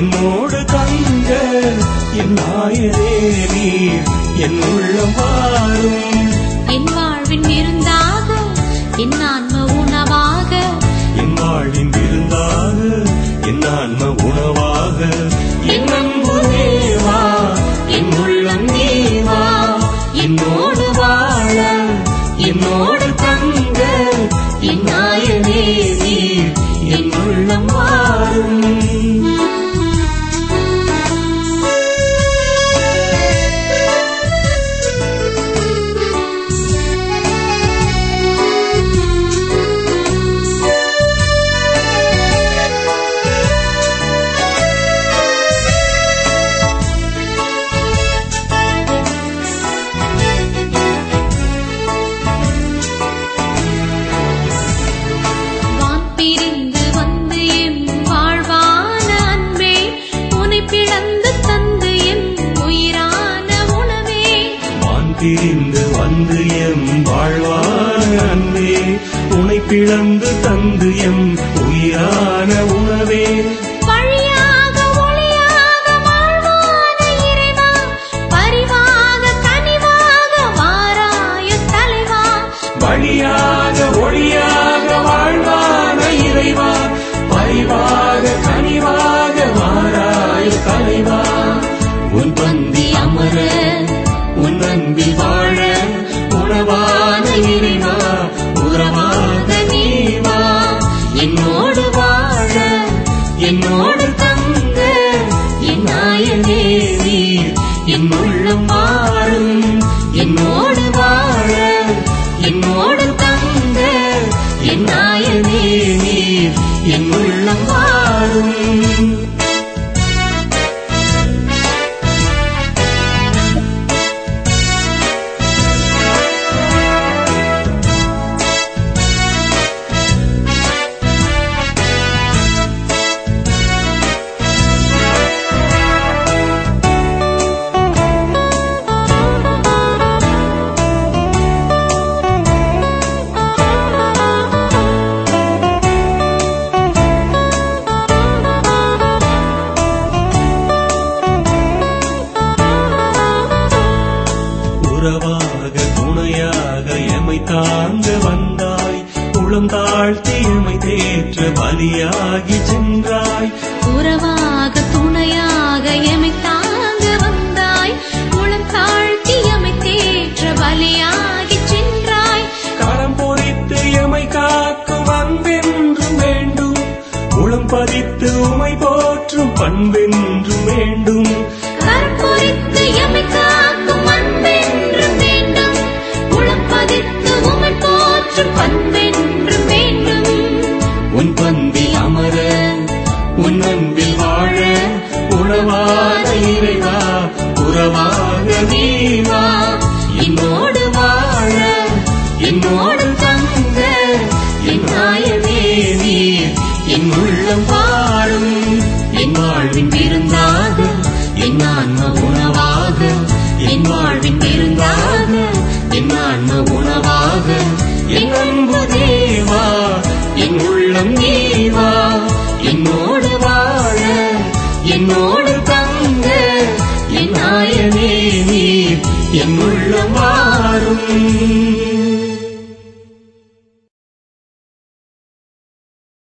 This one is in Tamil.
என்னோடு தங்க என் நாயரே நீர் என் உள்ளம் வாரும் என் வாழ்வின் விருந்தாக என் ஆன்ம உணவாக என் வாழ்வின் விருந்தாக என் ஆன்ம உணவாக என் அன்பு தேவா என் உள்ளம் நீவா என்னோடு வாழ என்னோடு தங்க என் நாயனே நீர் என் உள்ளம் வாரும் வான் பிரிந்து வந்து என் வாழ்வான அன்பே உனை பிளந்து தந்து என் உயிரான உணவே வான் பிரிந்து வந்து எம் வாழ்வான அன்பே உனை பிளந்து தந்து எம் உயிரான உணவே வழியாக ஒளியாக வாழ்வான இறைவா பரிவாக கனிவாக வாராய தலைவா வழியாக ஒளியாக வாழ்வான இறைவா பரிவாக கனிவாக மாறாய தலைவா உன் பந்தி அமர உன் அன்பில் வாழ உணவான இறைவா உறவாக நீவா என்னோடு வாழ என்னோடு தங்க என் நாயனே நீர் என் உள்ளம் வாழும் என்னோடு வாழ என்னோடு தங்க என் நாயனே நீர் என் உள்ளம் வாழும் உறவாக துணையாக எமை தாங்க வந்தாய் உளம் தாழ்த்தி எமை தேற்ற பலியாகி சென்றாய் உறவாக துணையாக எமை தாங்க வந்தாய் உளம் தாழ்த்தி எமை தேற்ற பலியாகி சென்றாய் கரம் பொறித்து எமை காக்கும் அன்பென்றும் வேண்டும் உளம் பதித்து உமை போற்றும் பண்பென்றும் வேண்டும் கற்பொறித்து எமை காக்கும் அன்பென்றும் வேண்டும் உளம் பதித்து உமை போற்றும் பண்பென்றும் வேண்டும் உன் பந்தில் அமர உன் அன்பில் வாழ உணவான இறைவா உறவாக நீவா என்னோடு வாழ என்னோடு தங்க என் நாயனே நீர் என் உள்ளம் வாழும் என் வாழ்வின் விருந்தாக என் ஆன்ம உணவாக என் வாழ்வின் விருந்தாக என் ஆன்ம உணவாக என் அன்பு தேவா என் உள்ளம் நீவா என்னோடு வாழ என்னோடு தங்க என் நாயனே நீர் என் உள்ளம் வாரும்